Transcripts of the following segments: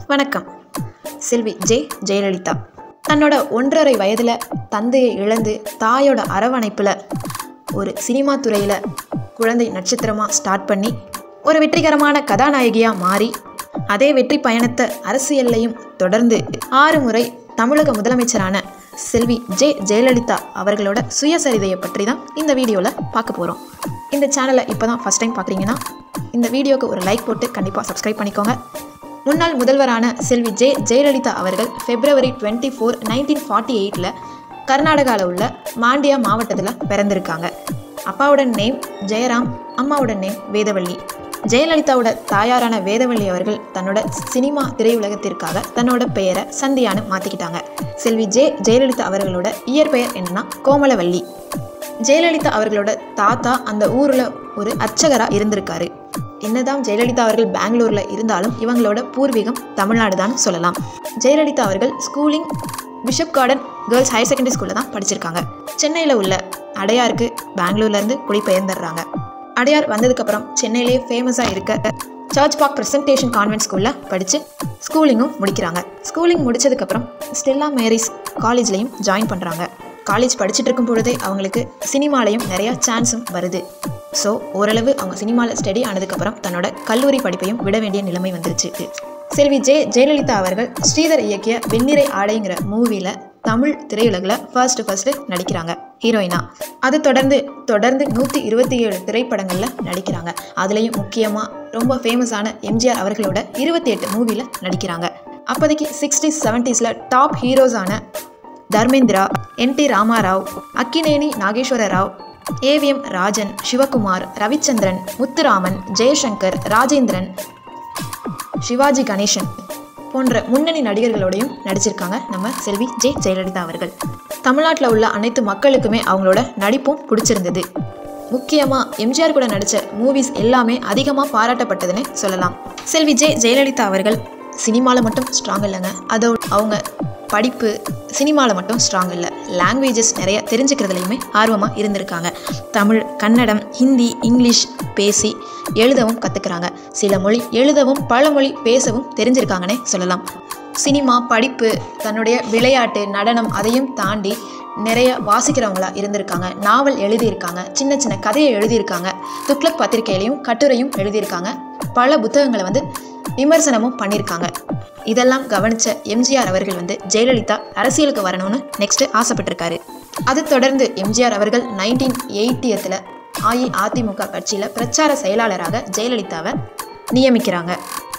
வணக்கம் செல்வி ஜே ஜெயலலிதா தன்னோட ஒன்றரை வயதில் தந்தையை இழந்து தாயோட அரவணைப்பில் ஒரு சினிமா துறையில் குழந்தை நட்சத்திரமாக ஸ்டார்ட் பண்ணி ஒரு வெற்றிகரமான கதாநாயகியாக மாறி அதே வெற்றி பயணத்தை அரசியல்லையும் தொடர்ந்து ஆறு முறை தமிழக முதலமைச்சரான செல்வி ஜே ஜெயலலிதா அவர்களோட சுயசரிதையை பற்றி தான் இந்த வீடியோவில் பார்க்க போகிறோம் இந்த சேனலை இப்போ தான் ஃபஸ்ட் டைம் பார்க்குறீங்கன்னா இந்த வீடியோக்கு ஒரு லைக் போட்டு கண்டிப்பாக சப்ஸ்கிரைப் பண்ணிக்கோங்க முன்னாள் முதல்வரான செல்வி ஜே ஜெயலலிதா அவர்கள் February twenty four nineteen forty எயிட்டில் கர்நாடகாவில் உள்ள மாண்டியா மாவட்டத்தில் பிறந்திருக்காங்க அப்பாவோட நேம் ஜெயராம் அம்மாவோட நேம் வேதவள்ளி ஜெயலலிதாவோட தாயாரான வேதவள்ளி அவர்கள் தன்னோட சினிமா திரையுலகத்திற்காக தன்னோட பெயரை சந்தியான்னு மாற்றிக்கிட்டாங்க செல்வி ஜே ஜெயலலிதா அவர்களோட இயற்பெயர் என்னன்னா கோமலவள்ளி ஜெயலலிதா அவர்களோட தாத்தா அந்த ஊரில் ஒரு அர்ச்சகராக இருந்திருக்காரு என்னதான் ஜெயலலிதா அவர்கள் பெங்களூரில் இருந்தாலும் இவங்களோட பூர்வீகம் தமிழ்நாடு தான் சொல்லலாம் ஜெயலலிதா அவர்கள் schooling Bishop Cotton girls higher secondary ஸ்கூலில் தான் படிச்சிருக்காங்க சென்னையில் உள்ள அடையாருக்கு பெங்களூர்லேருந்து குடிபெயர்ந்துடுறாங்க அடையார் வந்ததுக்கப்புறம் சென்னையிலே ஃபேமஸாக இருக்க சர்ச் பார்க் ப்ரெசன்டேஷன் கான்வென்ட் ஸ்கூலில் படித்து ஸ்கூலிங்கும் முடிக்கிறாங்க ஸ்கூலிங் முடிச்சதுக்கப்புறம் ஸ்டெல்லா மேரிஸ் காலேஜ்லேயும் ஜாயின் பண்ணுறாங்க காலேஜ் படிச்சுட்டு இருக்கும் பொழுதே அவங்களுக்கு சினிமாலையும் நிறையா சான்ஸும் வருது ஸோ ஓரளவு அவங்க சினிமாவில் ஸ்டடி ஆனதுக்கப்புறம் தன்னோட கல்லூரி படிப்பையும் விட வேண்டிய நிலைமை வந்துருச்சு செல்வி ஜே ஜெயலலிதா அவர்கள் ஸ்ரீதர் இயக்கிய வெண்ணிறை ஆடைங்கிற மூவியில் தமிழ் திரையுலகில் ஃபர்ஸ்ட் ஃபர்ஸ்ட் நடிக்கிறாங்க ஹீரோயினா அது தொடர்ந்து தொடர்ந்து நூற்றி இருபத்தி ஏழு திரைப்படங்களில் நடிக்கிறாங்க அதுலேயும் முக்கியமாக ரொம்ப ஃபேமஸான எம்ஜிஆர் அவர்களோட இருபத்தி எட்டு மூவியில் நடிக்கிறாங்க அப்போதைக்கு சிக்ஸ்டீஸ் செவன்ட்டீஸில் டாப் ஹீரோஸான தர்மேந்திரா என் டி ராமாராவ் அக்கினேனி நாகேஸ்வர ராவ் ஏவிஎம் ராஜன் சிவகுமார் ரவிச்சந்திரன் முத்துராமன் ஜெயசங்கர் ராஜேந்திரன் சிவாஜி கணேசன் போன்ற முன்னணி நடிகர்களோடையும் நடிச்சிருக்காங்க நம்ம செல்வி ஜே ஜெயலலிதா அவர்கள் தமிழ்நாட்டில் உள்ள அனைத்து மக்களுக்குமே அவங்களோட நடிப்பும் பிடிச்சிருந்தது முக்கியமாக எம்ஜிஆர் கூட நடித்த மூவிஸ் எல்லாமே அதிகமாக பாராட்டப்பட்டதுன்னு சொல்லலாம் செல்வி ஜே ஜெயலலிதா அவர்கள் சினிமாவில் மட்டும் ஸ்ட்ராங் இல்லைங்க அதோட அவங்க படிப்பு சினிமாவில் மட்டும் ஸ்ட்ராங் இல்லை லாங்குவேஜஸ் நிறைய தெரிஞ்சுக்கிறதுலையுமே ஆர்வமாக இருந்திருக்காங்க தமிழ் கன்னடம் ஹிந்தி இங்கிலீஷ் பேசி எழுதவும் கற்றுக்குறாங்க சில மொழி எழுதவும் பல மொழி பேசவும் தெரிஞ்சிருக்காங்கன்னே சொல்லலாம் சினிமா படிப்பு தன்னுடைய விளையாட்டு நடனம் அதையும் தாண்டி நிறைய வாசிக்கிறவங்களா இருந்திருக்காங்க நாவல் எழுதியிருக்காங்க சின்ன சின்ன கதையை எழுதியிருக்காங்க துக்ளக் பத்திரிகையிலையும் கட்டுரையும் எழுதியிருக்காங்க பல புத்தகங்களை வந்து விமர்சனமும் பண்ணியிருக்காங்க இதெல்லாம் கவனித்த எம்ஜிஆர் அவர்கள் வந்து ஜெயலலிதா அரசியலுக்கு வரணும்னு நெக்ஸ்ட் ஆசைப்பட்டிருக்காரு அது தொடர்ந்து எம்ஜிஆர் அவர்கள் நைன்டீன் எயிட்டியத்தில் அஇஅதிமுக கட்சியில் பிரச்சார செயலாளராக ஜெயலலிதாவை நியமிக்கிறாங்க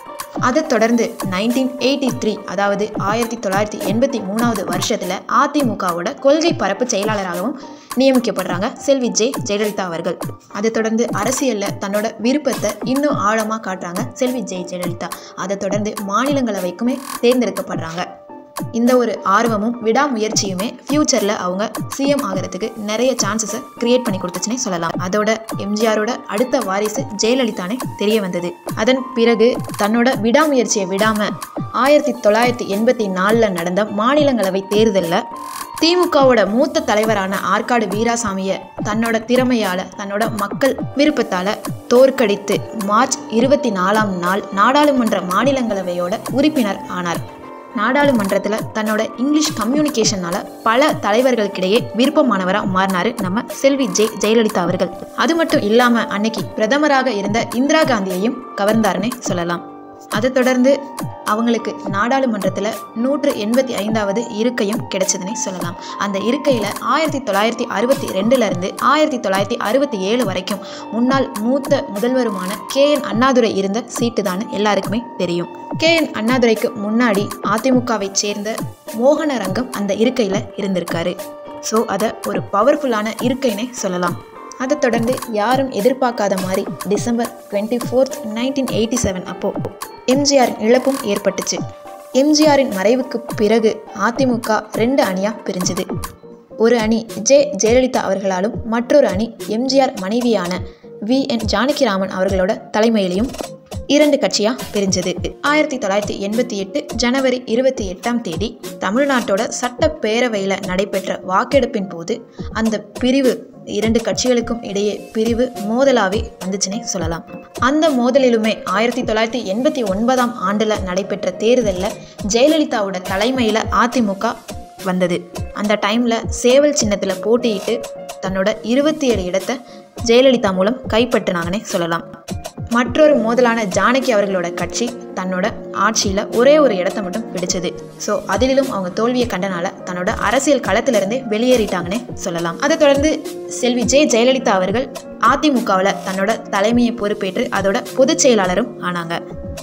அதை தொடர்ந்து நைன்டீன் எயிட்டி த்ரீ அதாவது ஆயிரத்தி தொள்ளாயிரத்தி எண்பத்தி மூணாவது வருஷத்தில் அதிமுகவோட கொள்கை பரப்பு செயலாளராகவும் நியமிக்கப்படுறாங்க செல்வி ஜே ஜெயலலிதா அவர்கள் அதை தொடர்ந்து அரசியலில் தன்னோட விருப்பத்தை இன்னும் ஆழமாக காட்டுறாங்க செல்வி ஜெய் ஜெயலலிதா அதை தொடர்ந்து மாநிலங்களவைக்குமே தேர்ந்தெடுக்கப்படுறாங்க இந்த ஒரு ஆர்வமும் விடாமுயற்சியுமே ஃப்யூச்சரில் அவங்க சிஎம் ஆகிறதுக்கு நிறைய சான்சஸை கிரியேட் பண்ணி கொடுத்துச்சுன்னே சொல்லலாம் அதோட எம்ஜிஆரோட அடுத்த வாரிசு ஜெயலலிதானே தெரிய வந்தது அதன் பிறகு தன்னோட விடாமுயற்சியை விடாமல் ஆயிரத்தி தொள்ளாயிரத்தி எண்பத்தி நாலில் நடந்த மாநிலங்களவை தேர்தலில் திமுகவோட மூத்த தலைவரான ஆற்காடு வீராசாமியை தன்னோட திறமையால் தன்னோட மக்கள் விருப்பத்தால் தோற்கடித்து மார்ச் இருபத்தி நாலாம் நாள் நாடாளுமன்ற மாநிலங்களவையோட உறுப்பினர் ஆனார் நாடாளுமன்றத்தில் தன்னோட இங்கிலீஷ் கம்யூனிகேஷனால் பல தலைவர்களுக்கிடையே விருப்பமானவராக மாறினார் நம்ம செல்வி ஜே ஜெயலலிதா அவர்கள் அது மட்டும் இல்லாமல் அன்னைக்கு பிரதமராக இருந்த இந்திரா காந்தியையும் கவர்ந்தாருன்னே சொல்லலாம் அதை தொடர்ந்து அவங்களுக்கு நாடாளுமன்றத்தில் நூற்று எண்பத்தி ஐந்தாவது இருக்கையும் கிடைச்சதுன்னே சொல்லலாம் அந்த இருக்கையில் ஆயிரத்தி தொள்ளாயிரத்தி அறுபத்தி ரெண்டுலேருந்து ஆயிரத்தி தொள்ளாயிரத்தி அறுபத்தி ஏழு வரைக்கும் முன்னாள் மூத்த முதல்வருமான கே என் அண்ணாதுரை இருந்த சீட்டு தான் எல்லாருக்குமே தெரியும் கே என் அண்ணாதுரைக்கு முன்னாடி அதிமுகவை சேர்ந்த மோகனரங்கம் அந்த இருக்கையில் இருந்திருக்காரு ஸோ அதை ஒரு பவர்ஃபுல்லான இருக்கைன்னே சொல்லலாம் அதை தொடர்ந்து யாரும் எதிர்பார்க்காத மாதிரி December twenty fourth nineteen eighty seven அப்போது எம்ஜிஆரின் இழப்பும் ஏற்பட்டுச்சு எம்ஜிஆரின் மறைவுக்கு பிறகு அதிமுக ரெண்டு அணியாக பிரிஞ்சுது ஒரு அணி ஜே ஜெயலலிதா அவர்களாலும் மற்றொரு அணி எம்ஜிஆர் மனைவியான வி என் ஜானகிராமன் அவர்களோட தலைமையிலையும் இரண்டு கட்சியாக பிரிஞ்சது ஆயிரத்தி தொள்ளாயிரத்தி எண்பத்தி எட்டு ஜனவரி இருபத்தி எட்டாம் தேதி தமிழ்நாட்டோட சட்டப்பேரவையில் நடைபெற்ற வாக்கெடுப்பின் போது அந்த பிரிவு இரண்டு கட்சிகளுக்கும் இடையே பிரிவு மோதலாவே வந்துச்சுன்னே சொல்லலாம் அந்த மோதலிலுமே ஆயிரத்தி தொள்ளாயிரத்தி எண்பத்தி ஒன்பதாம் ஆண்டில் நடைபெற்ற தேர்தலில் ஜெயலலிதாவோட தலைமையில் அதிமுக வந்தது அந்த டைமில் சேவல் சின்னத்தில் போட்டியிட்டு தன்னோட இருபத்தி ஏழு இடத்தை ஜெயலலிதா மூலம் கைப்பற்றினாங்கன்னே சொல்லலாம் மற்றொரு மோதலான ஜானகி அவர்களோட கட்சி தன்னோட ஆட்சியில் ஒரே ஒரு இடத்த மட்டும் பிடிச்சது ஸோ அதிலும் அவங்க தோல்வியை கண்டனால தன்னோட அரசியல் களத்திலிருந்தே வெளியேறிட்டாங்கன்னே சொல்லலாம் அதை தொடர்ந்து செல்வி ஜெ ஜெயலலிதா அவர்கள் அதிமுகவில் தன்னோட தலைமையை பொறுப்பேற்று அதோட பொதுச் செயலாளரும் ஆனாங்க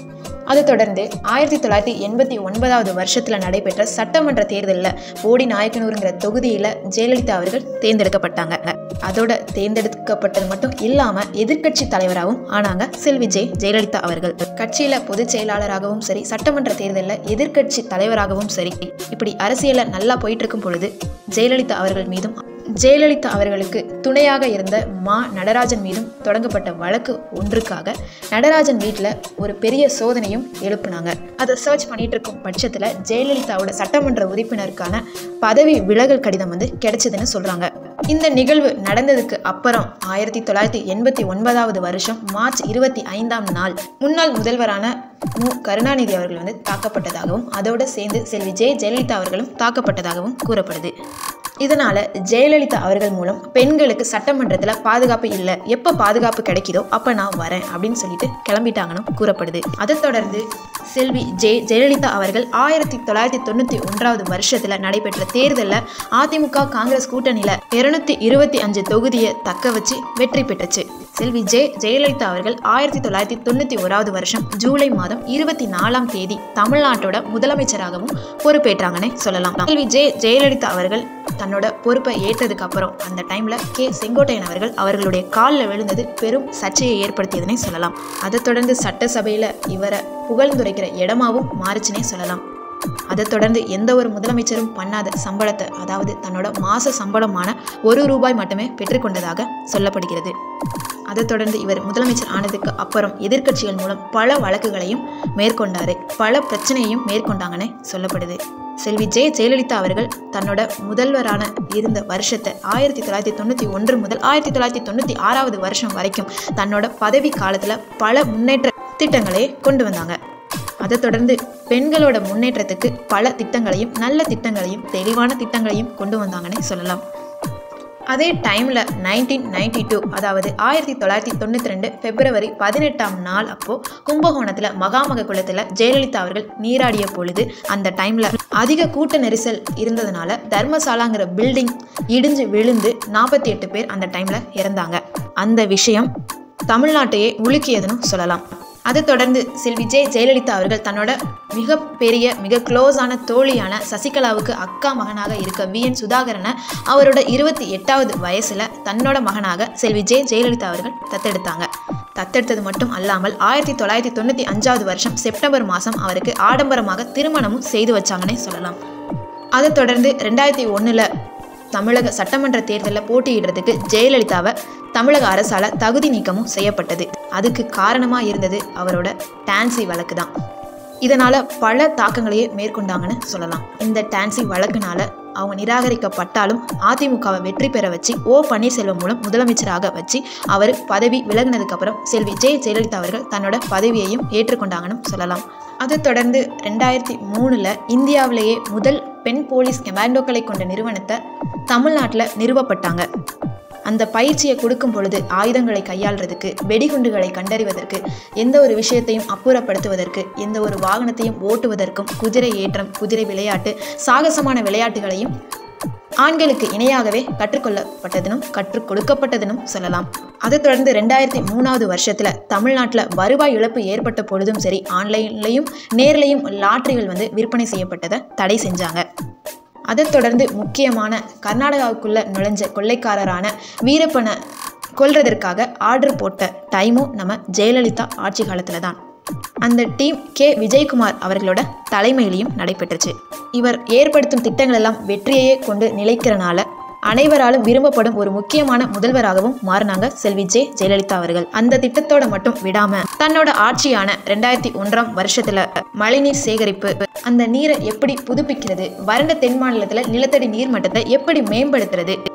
அதை தொடர்ந்து ஆயிரத்தி தொள்ளாயிரத்தி எண்பத்தி ஒன்பதாவது வருஷத்தில் நடைபெற்ற சட்டமன்ற தேர்தலில் போடி நாயக்கனூருங்கிற தொகுதியில் ஜெயலலிதா அவர்கள் தேர்ந்தெடுக்கப்பட்டாங்க அதோட தேர்ந்தெடுக்கப்பட்டது மட்டும் இல்லாமல் எதிர்க்கட்சி தலைவராகவும் ஆனாங்க செல்வி ஜெய் ஜெயலலிதா அவர்கள் கட்சியில் பொதுச் செயலாளராகவும் சரி சட்டமன்ற தேர்தலில் எதிர்க்கட்சி தலைவராகவும் சரி இப்படி அரசியலில் நல்லா போயிட்டு இருக்கும் பொழுது ஜெயலலிதா அவர்கள் மீதும் ஜெயலலிதா அவர்களுக்கு துணையாக இருந்த மா நடராஜன் மீதும் தொடங்கப்பட்ட வழக்கு ஒன்றுக்காக நடராஜன் வீட்டில் ஒரு பெரிய சோதனையும் எழுப்புனாங்க அதை சர்ச் பண்ணிட்டு இருக்கும் பட்சத்தில் ஜெயலலிதாவோட சட்டமன்ற உறுப்பினருக்கான பதவி விலகல் கடிதம் வந்து கிடைச்சதுன்னு சொல்கிறாங்க இந்த நிகழ்வு நடந்ததுக்கு அப்புறம் ஆயிரத்தி தொள்ளாயிரத்தி எண்பத்தி ஒன்பதாவது வருஷம் மார்ச் இருபத்தி ஐந்தாம் நாள் முன்னாள் முதல்வரான மு கருணாநிதி அவர்கள் வந்து தாக்கப்பட்டதாகவும் அதோடு சேர்ந்து செல்வி ஜெய ஜெயலலிதா அவர்களும் தாக்கப்பட்டதாகவும் கூறப்படுது இதனால ஜெயலலிதா அவர்கள் மூலம் பெண்களுக்கு சட்டமன்றத்தில் பாதுகாப்பு இல்லை எப்போ பாதுகாப்பு கிடைக்குதோ அப்போ நான் வரேன் அப்படின்னு சொல்லிட்டு கிளம்பிட்டாங்கன்னு கூறப்படுது அதை தொடர்ந்து செல்வி ஜெ ஜெயலலிதா அவர்கள் ஆயிரத்தி தொள்ளாயிரத்தி தொண்ணூற்றி ஒன்றாவது வருஷத்தில் நடைபெற்ற தேர்தலில் அதிமுக காங்கிரஸ் கூட்டணியில் இருநூத்தி இருபத்தி அஞ்சு தொகுதியை தக்க வச்சு வெற்றி பெற்றுச்சு செல்வி ஜெ ஜெயலலிதா அவர்கள் ஆயிரத்தி தொள்ளாயிரத்தி தொண்ணூற்றி ஓராவது வருஷம் ஜூலை மாதம் இருபத்தி நாலாம் தேதி தமிழ்நாட்டோட முதலமைச்சராகவும் பொறுப்பேற்றாங்கன்னே சொல்லலாம் செல்வி ஜெ ஜெயலலிதா அவர்கள் தன்னோட பொறுப்பை ஏற்றதுக்கு அப்புறம் அந்த டைம்ல கே செங்கோட்டையன் அவர்கள் அவர்களுடைய காலில் விழுந்தது பெரும் சர்ச்சையை ஏற்படுத்தியதுனே சொல்லலாம் அதை தொடர்ந்து சட்டசபையில் இவரை புகழ்ந்துரைக்கிற இடமாவும் மாறுச்சுனே சொல்லலாம் அதை தொடர்ந்து எந்த ஒரு முதலமைச்சரும் பண்ணாத சம்பளத்தை அதாவது தன்னோட மாச சம்பளமான ஒரு ரூபாய் மட்டுமே பெற்றுக்கொண்டதாக சொல்லப்படுகிறது அதை தொடர்ந்து இவர் முதலமைச்சர் ஆனதுக்கு அப்புறம் எதிர்க்கட்சிகள் மூலம் பல வழக்குகளையும் மேற்கொண்டாரு பல பிரச்சனையையும் மேற்கொண்டாங்கன்னு சொல்லப்படுது செல்வி ஜெய ஜெயலலிதா அவர்கள் தன்னோட முதல்வரான இருந்த வருஷத்தை ஆயிரத்தி தொள்ளாயிரத்தி தொண்ணூற்றி ஒன்று முதல் ஆயிரத்தி தொள்ளாயிரத்தி தொண்ணூற்றி ஆறாவது வருஷம் வரைக்கும் தன்னோட பதவி காலத்தில் பல முன்னேற்ற திட்டங்களை கொண்டு வந்தாங்க அதை தொடர்ந்து பெண்களோட முன்னேற்றத்துக்கு பல திட்டங்களையும் நல்ல திட்டங்களையும் தெளிவான திட்டங்களையும் கொண்டு வந்தாங்கன்னு சொல்லலாம் அதே டைமில் நைன்டீன் நைன்டி டூ அதாவது ஆயிரத்தி தொள்ளாயிரத்தி தொண்ணூற்றி ரெண்டு பிப்ரவரி பதினெட்டாம் நாள் அப்போது கும்பகோணத்தில் மகாமக குளத்தில் ஜெயலலிதா அவர்கள் நீராடிய பொழுது அந்த டைமில் அதிக கூட்ட நெரிசல் இருந்ததுனால தர்மசாலாங்கிற பில்டிங் இடிஞ்சு விழுந்து நாற்பத்தி எட்டு பேர் அந்த டைமில் இறந்தாங்க அந்த விஷயம் தமிழ்நாட்டையே உலுக்கியதுன்னு சொல்லலாம் அதை தொடர்ந்து செல்வி ஜெ ஜெயலலிதா அவர்கள் தன்னோட மிகப்பெரிய மிக க்ளோஸான தோழியான சசிகலாவுக்கு அக்கா மகனாக இருக்க வி என் சுதாகரனை அவரோட இருபத்தி எட்டாவது வயசில் தன்னோட மகனாக செல்வி ஜெ ஜெயலலிதா அவர்கள் தத்தெடுத்தாங்க தத்தெடுத்தது மட்டும் அல்லாமல் ஆயிரத்தி தொள்ளாயிரத்தி தொண்ணூற்றி அஞ்சாவது வருஷம் செப்டம்பர் மாதம் அவருக்கு ஆடம்பரமாக திருமணமும் செய்து வச்சாங்கன்னே சொல்லலாம் அதை தொடர்ந்து ரெண்டாயிரத்தி ஒன்றில் தமிழக சட்டமன்ற தேர்தலில் போட்டியிடுறதுக்கு ஜெயலலிதாவை தமிழக அரசால் தகுதி நீக்கமும் செய்யப்பட்டது அதுக்கு காரணமாக இருந்தது அவரோட டான்சி வழக்கு தான் இதனால் பல தாக்கங்களையே மேற்கொண்டாங்கன்னு சொல்லலாம் இந்த டான்சி வழக்குனால அவங்க நிராகரிக்கப்பட்டாலும் அதிமுகவை வெற்றி பெற வச்சு ஓ பன்னீர்செல்வம் மூலம் முதலமைச்சராக வச்சு அவர் பதவி விலகினதுக்கப்புறம் செல்வி ஜெய ஜெயலலிதா அவர்கள் தன்னோட பதவியையும் ஏற்றுக்கொண்டாங்கன்னு சொல்லலாம் அதை தொடர்ந்து ரெண்டாயிரத்தி மூணில் இந்தியாவிலேயே முதல் பெண் போலீஸ் கமாண்டோக்களை கொண்ட நிறுவனத்தை தமிழ்நாட்டில் நிறுவப்பட்டாங்க அந்த பயிற்சியை கொடுக்கும் பொழுது ஆயுதங்களை கையாள்றதுக்கு வெடிகுண்டுகளை கண்டறிவதற்கு எந்த ஒரு விஷயத்தையும் அப்புறப்படுத்துவதற்கு எந்த ஒரு வாகனத்தையும் ஓட்டுவதற்கும் குதிரை ஏற்றம் குதிரை விளையாட்டு சாகசமான விளையாட்டுகளையும் ஆண்களுக்கு இணையாகவே கற்றுக்கொள்ளப்பட்டதுனும் கற்றுக் கொடுக்கப்பட்டதுனும் சொல்லலாம் அதைத் தொடர்ந்து ரெண்டாயிரத்தி மூணாவது வருஷத்தில் தமிழ்நாட்டில் வருவாய் இழப்பு ஏற்பட்ட பொழுதும் சரி ஆன்லைன்லையும் நேர்லையும் லாட்டரிகள் வந்து விற்பனை செய்யப்பட்டதை தடை செஞ்சாங்க அதைத் தொடர்ந்து முக்கியமான கர்நாடகாவுக்குள்ள நுழைஞ்ச கொள்ளைக்காரரான வீரப்பனை கொல்றதற்காக ஆர்டர் போட்ட டைமும் நம்ம ஜெயலலிதா ஆட்சி காலத்தில் தான் அந்த டீம் கே விஜயகுமார் அவர்களோட தலைமையிலையும் நடைபெற்றுச்சு இவர் ஏற்படுத்தும் திட்டங்கள் எல்லாம் வெற்றியையே கொண்டு நிலைக்கிறனால அனைவராலும் விரும்பப்படும் ஒரு முக்கியமான முதல்வராகவும் மாறினாங்க செல்வி ஜே ஜெயலலிதா அவர்கள் அந்த திட்டத்தோட மட்டும் விடாம தன்னோட ஆட்சியான ரெண்டாயிரத்தி ஒன்றாம் வருஷத்துல மழைநீர் சேகரிப்பு அந்த நீரை எப்படி புதுப்பிக்கிறது வறண்ட தென் மாநிலத்துல நிலத்தடி நீர் மட்டத்தை எப்படி மேம்படுத்துறது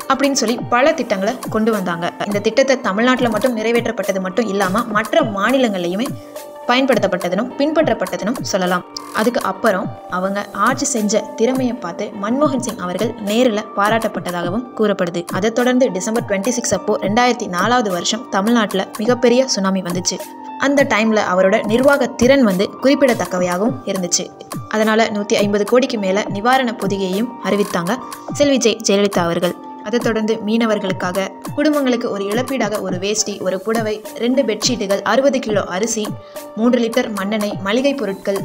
அப்படின்னு சொல்லி பல திட்டங்களை கொண்டு வந்தாங்க இந்த திட்டத்தை தமிழ்நாட்டில் மட்டும் நிறைவேற்றப்பட்டது மட்டும் இல்லாமல் மற்ற மாநிலங்கள்லையுமே பயன்படுத்தப்பட்டதுனும் பின்பற்றப்பட்டதுனும் சொல்லலாம் அதுக்கு அப்புறம் அவங்க ஆட்சி செஞ்ச திறமையை பார்த்து மன்மோகன் சிங் அவர்கள் நேரில் பாராட்டப்பட்டதாகவும் கூறப்படுது அதை தொடர்ந்து டிசம்பர் டுவெண்ட்டி சிக்ஸ் அப்போ ரெண்டாயிரத்தி நாலாவது வருஷம் தமிழ்நாட்டில் மிகப்பெரிய சுனாமி வந்துச்சு அந்த டைமில் அவரோட நிர்வாக திறன் வந்து குறிப்பிடத்தக்கவையாகவும் இருந்துச்சு அதனால் நூற்றி ஐம்பது கோடிக்கு மேலே நிவாரண பொதிகையையும் அறிவித்தாங்க செல்வி ஜெய் ஜெயலலிதா அவர்கள் அதைத் தொடர்ந்து மீனவர்களுக்காக குடும்பங்களுக்கு ஒரு இழப்பீடாக ஒரு வேஷ்டி ஒரு புடவை ரெண்டு பெட்ஷீட்டுகள் அறுபது கிலோ அரிசி மூன்று லிட்டர் மண்ணெண்ணெய் மளிகை பொருட்கள்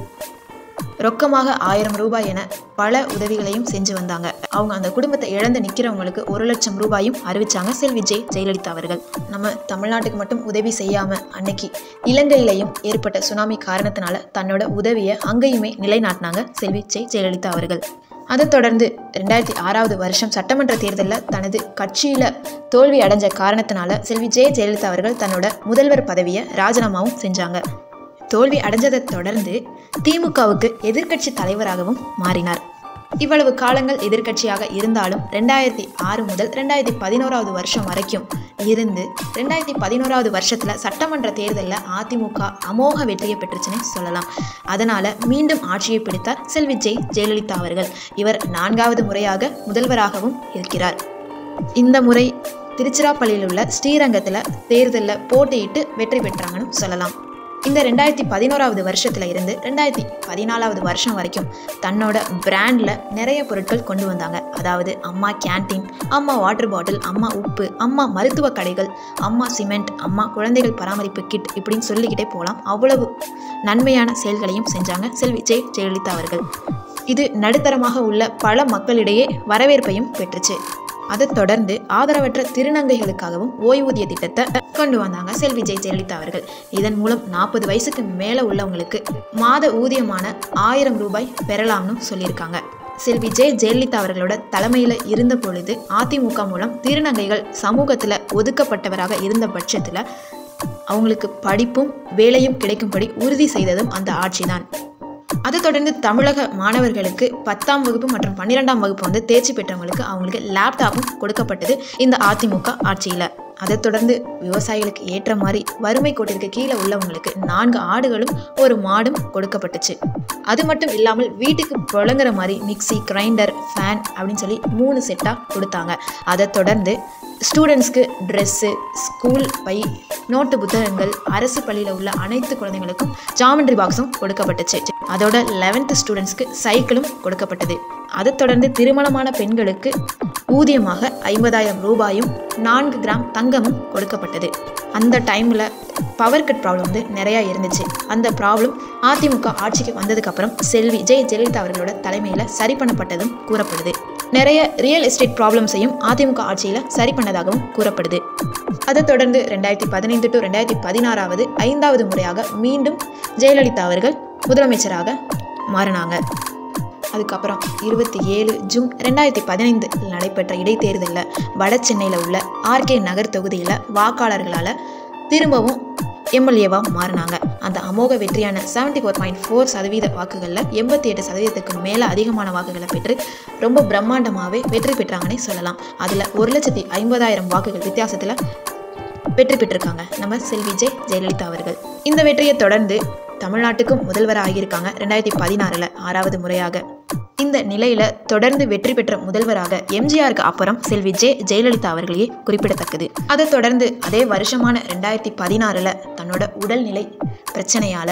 ரொக்கமாக ஆயிரம் ரூபாய் என பல உதவிகளையும் செஞ்சு வந்தாங்க அவங்க அந்த குடும்பத்தை இழந்து நிற்கிறவங்களுக்கு ஒரு லட்சம் ரூபாயும் அறிவிச்சாங்க செல்வி ஜெய் ஜெயலலிதா அவர்கள் நம்ம தமிழ்நாட்டுக்கு மட்டும் உதவி செய்யாம அன்னைக்கு இலங்கையிலையும் ஏற்பட்ட சுனாமி காரணத்தினால தன்னோட உதவியை அங்கேயுமே நிலைநாட்டினாங்க செல்வி ஜெய் ஜெயலலிதா அவர்கள் அதைத் தொடர்ந்து ரெண்டாயிரத்தி ஆறாவது வருஷம் சட்டமன்ற தேர்தலில் தனது கட்சியில் தோல்வி அடைஞ்ச காரணத்தினால செல்வி ஜெய ஜெயலலிதா அவர்கள் தன்னோட முதல்வர் பதவியை ராஜினாமாவும் செஞ்சாங்க தோல்வி அடைஞ்சதை தொடர்ந்து திமுகவுக்கு எதிர்க்கட்சி தலைவராகவும் மாறினார் இவ்வளவு காலங்கள் எதிர்க்கட்சியாக இருந்தாலும் ரெண்டாயிரத்தி ஆறு முதல் ரெண்டாயிரத்தி பதினோராவது வருஷம் வரைக்கும் இருந்து ரெண்டாயிரத்தி பதினோராவது வருஷத்தில் சட்டமன்ற தேர்தலில் அதிமுக அமோக வெற்றியை பெற்றுச்சுன்னு சொல்லலாம் அதனால் மீண்டும் ஆட்சியை பிடித்தார் செல்வி ஜெய் ஜெயலலிதா அவர்கள் இவர் நான்காவது முறையாக முதல்வராகவும் இருக்கிறார் இந்த முறை திருச்சிராப்பள்ளியில் உள்ள ஸ்ரீரங்கத்தில் தேர்தலில் போட்டியிட்டு வெற்றி பெற்றாங்கன்னு சொல்லலாம் இந்த ரெண்டாயிரத்தி பதினோராவது வருஷத்துல இருந்து ரெண்டாயிரத்தி பதினாலாவது வருஷம் வரைக்கும் தன்னோட பிராண்டில் நிறைய பொருட்கள் கொண்டு வந்தாங்க அதாவது அம்மா கேன்டீன் அம்மா வாட்டர் பாட்டில் அம்மா உப்பு அம்மா மருத்துவ கடைகள் அம்மா சிமெண்ட் அம்மா குழந்தைகள் பராமரிப்பு கிட் இப்படின்னு சொல்லிக்கிட்டே போகலாம் அவ்வளவு நன்மையான செயல்களையும் செஞ்சாங்க செல்வி ஜெய் ஜெயலலிதா அவர்கள் இது நடுத்தரமாக உள்ள பல மக்களிடையே வரவேற்பையும் பெற்றுச்சு அதைத் தொடர்ந்து ஆதரவற்ற திருநங்கைகளுக்காகவும் ஓய்வூதிய திட்டத்தை கொண்டு வந்தாங்க செல்வி ஜெய் ஜெயலலிதா அவர்கள் இதன் மூலம் நாற்பது வயசுக்கு மேலே உள்ளவங்களுக்கு மாத ஊதியமான ஆயிரம் ரூபாய் பெறலாம்னு சொல்லியிருக்காங்க செல்வி ஜெய் ஜெயலலிதா அவர்களோட தலைமையில் இருந்த பொழுது அதிமுக மூலம் திருநங்கைகள் சமூகத்தில் ஒதுக்கப்பட்டவராக இருந்த பட்சத்தில் அவங்களுக்கு படிப்பும் வேலையும் கிடைக்கும்படி உறுதி செய்ததும் அந்த ஆட்சிதான் அதை தொடர்ந்து தமிழக மாணவர்களுக்கு பத்தாம் வகுப்பு மற்றும் பன்னிரெண்டாம் வகுப்பு வந்து தேர்ச்சி பெற்றவங்களுக்கு அவங்களுக்கு லேப்டாப்பும் கொடுக்கப்பட்டது இந்த அதிமுக ஆட்சியில் அதைத் தொடர்ந்து விவசாயிகளுக்கு ஏற்ற மாதிரி வறுமை கோட்டிற்கு கீழே உள்ளவங்களுக்கு நான்கு ஆடுகளும் ஒரு மாடும் கொடுக்கப்பட்டுச்சு அது மட்டும் இல்லாமல் வீட்டுக்கு புழங்குற மாதிரி மிக்சி கிரைண்டர் ஃபேன் அப்படின்னு சொல்லி மூணு செட்டாக கொடுத்தாங்க அதைத் தொடர்ந்து ஸ்டூடெண்ட்ஸ்க்கு ட்ரெஸ்ஸு ஸ்கூல் பை நோட்டு புத்தகங்கள் அரசு பள்ளியில் உள்ள அனைத்து குழந்தைங்களுக்கும் ஜாமெண்ட்ரி பாக்ஸும் கொடுக்கப்பட்டுச்சு அதோட லெவன்த்து ஸ்டூடெண்ட்ஸ்க்கு சைக்கிளும் கொடுக்கப்பட்டது அதைத் தொடர்ந்து திருமணமான பெண்களுக்கு ஊதியமாக ஐம்பதாயிரம் ரூபாயும் நான்கு கிராம் தங்கமும் கொடுக்கப்பட்டது அந்த டைமில் பவர் கட் ப்ராப்ளம் வந்து நிறையா இருந்துச்சு அந்த ப்ராப்ளம் அதிமுக ஆட்சிக்கு வந்ததுக்கப்புறம் செல்வி ஜெய ஜெயலலிதா அவர்களோட தலைமையில் சரி பண்ணப்பட்டதும் கூறப்படுது நிறைய ரியல் எஸ்டேட் ப்ராப்ளம்ஸையும் அதிமுக ஆட்சியில் சரி பண்ணதாகவும் கூறப்படுது அதைத் தொடர்ந்து ரெண்டாயிரத்தி பதினைந்து டு ரெண்டாயிரத்தி பதினாறாவது ஐந்தாவது முறையாக மீண்டும் ஜெயலலிதா அவர்கள் முதலமைச்சராக மாறினாங்க அதுக்கப்புறம் இருபத்தி ஏழு ஜூன் ரெண்டாயிரத்தி பதினைந்தில் நடைபெற்ற இடைத்தேர்தலில் வட சென்னையில் உள்ள ஆர்கே நகர் தொகுதியில் வாக்காளர்களால் திரும்பவும் எம்எல்ஏவாக மாறினாங்க அந்த அமோக வெற்றியான செவன்டி ஃபோர் பாயிண்ட் ஃபோர் சதவீத வாக்குகளில் எண்பத்தி எட்டு சதவீதத்துக்கு மேலே அதிகமான வாக்குகளை பெற்று ரொம்ப பிரம்மாண்டமாகவே வெற்றி பெற்றாங்கன்னே சொல்லலாம் அதில் ஒரு லட்சத்தி ஐம்பதாயிரம் வாக்குகள் வித்தியாசத்தில் வெற்றி பெற்றிருக்காங்க நம்ம செல்வி ஜெய் ஜெயலலிதா அவர்கள் இந்த வெற்றியை தொடர்ந்து தமிழ்நாட்டுக்கும் முதல்வராக ஆகியிருக்காங்க ரெண்டாயிரத்தி பதினாறில் ஆறாவது முறையாக இந்த நிலையில தொடர்ந்து வெற்றி பெற்ற முதல்வராக எம்ஜிஆருக்கு அப்புறம் செல்வி ஜெ ஜெயலலிதா அவர்களையே குறிப்பிடத்தக்கது அதைத் தொடர்ந்து அதே வருஷமான ரெண்டாயிரத்தி பதினாறில் தன்னோட உடல்நிலை பிரச்சனையால்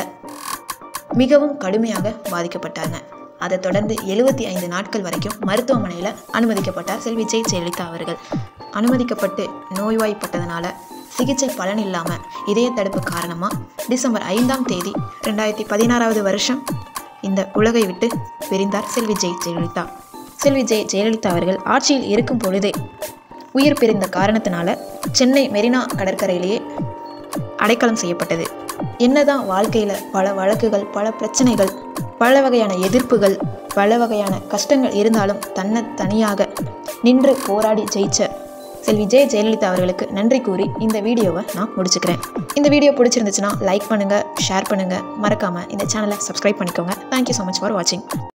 மிகவும் கடுமையாக பாதிக்கப்பட்டாங்க அதைத் தொடர்ந்து எழுபத்தி ஐந்து நாட்கள் வரைக்கும் மருத்துவமனையில் அனுமதிக்கப்பட்டார் செல்வி ஜெய் ஜெயலலிதா அவர்கள் அனுமதிக்கப்பட்டு நோய்வாய்ப்பட்டதனால சிகிச்சை பலன் இல்லாமல் இதய தடுப்பு காரணமாக டிசம்பர் ஐந்தாம் தேதி ரெண்டாயிரத்தி பதினாறாவது வருஷம் இந்த உலகை விட்டு பிரிந்தார் செல்வி ஜெய் ஜெயலலிதா செல்வி ஜெய் ஜெயலலிதா அவர்கள் ஆட்சியில் இருக்கும் பொழுதே உயிர் பிரிந்த காரணத்தினால சென்னை மெரினா கடற்கரையிலேயே அடைக்கலம் செய்யப்பட்டது என்னதான் வாழ்க்கையில் பல வழக்குகள் பல பிரச்சனைகள் பல வகையான எதிர்ப்புகள் பல வகையான கஷ்டங்கள் இருந்தாலும் தன்னை தனியாக நின்று போராடி ஜெயிச்ச செல்வி ஜெய ஜெயலலிதா அவர்களுக்கு நன்றி கூறி இந்த வீடியோவை நான் முடிச்சுக்கிறேன் இந்த வீடியோ பிடிச்சிருந்துச்சுன்னா லைக் பண்ணுங்கள் ஷேர் பண்ணுங்கள் மறக்காமல் இந்த சேனலை சப்ஸ்கிரைப் பண்ணிக்கோங்க தேங்க்யூ ஸோ மச் ஃபார் வாட்சிங்